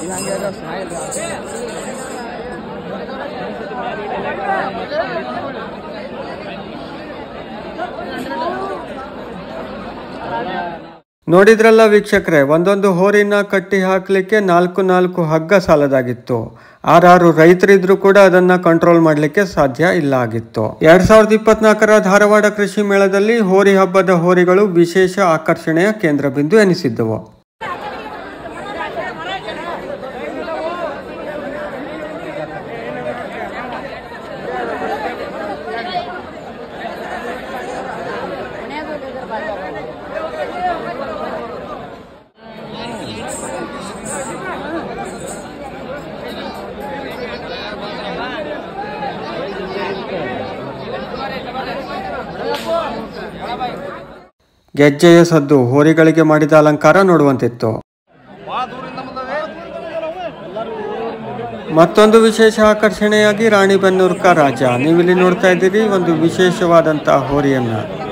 ನೋಡಿದ್ರಲ್ಲ ವೀಕ್ಷಕರೇ ಒಂದೊಂದು ಹೋರಿನ ಕಟ್ಟಿ ಹಾಕಲಿಕ್ಕೆ ನಾಲ್ಕು ನಾಲ್ಕು ಹಗ್ಗ ಸಾಲದಾಗಿತ್ತು ಆರಾರು ರೈತರಿದ್ರು ಕೂಡ ಅದನ್ನ ಕಂಟ್ರೋಲ್ ಮಾಡಲಿಕ್ಕೆ ಸಾಧ್ಯ ಇಲ್ಲ ಆಗಿತ್ತು ಎರಡ್ ಸಾವಿರದ ಇಪ್ಪತ್ನಾಲ್ಕರ ಧಾರವಾಡ ಕೃಷಿ ಮೇಳದಲ್ಲಿ ಹೋರಿ ಹಬ್ಬದ ಹೋರಿಗಳು ವಿಶೇಷ ಆಕರ್ಷಣೆಯ ಕೇಂದ್ರ ಬಿಂದು ಎನಿಸಿದ್ದವು ಗೆಜ್ಜೆಯ ಸದ್ದು ಹೋರಿಗಳಿಗೆ ಮಾಡಿದ ಅಲಂಕಾರ ನೋಡುವಂತಿತ್ತು ಮತ್ತೊಂದು ವಿಶೇಷ ಆಕರ್ಷಣೆಯಾಗಿ ರಾಣಿಬೆನ್ನೂರ್ಕ ರಾಜ ನೀವಿಲ್ಲಿ ನೋಡ್ತಾ ಇದ್ದೀರಿ ಒಂದು ವಿಶೇಷವಾದಂತಹ ಹೋರಿಯನ್ನ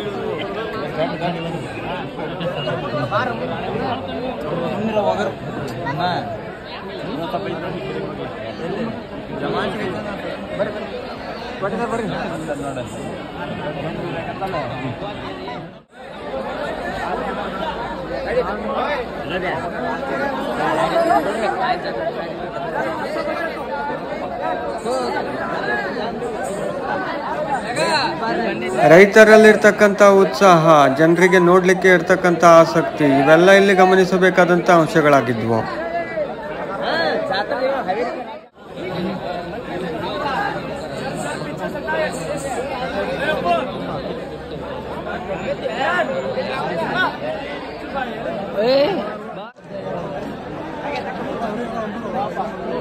ರೈತರಲ್ಲಿರ್ತಕ್ಕಂಥ ಉತ್ಸಾಹ ಜನರಿಗೆ ನೋಡ್ಲಿಕ್ಕೆ ಇರ್ತಕ್ಕಂಥ ಆಸಕ್ತಿ ಇವೆಲ್ಲ ಇಲ್ಲಿ ಗಮನಿಸಬೇಕಾದಂತ ಅಂಶಗಳಾಗಿದ್ವು ಏ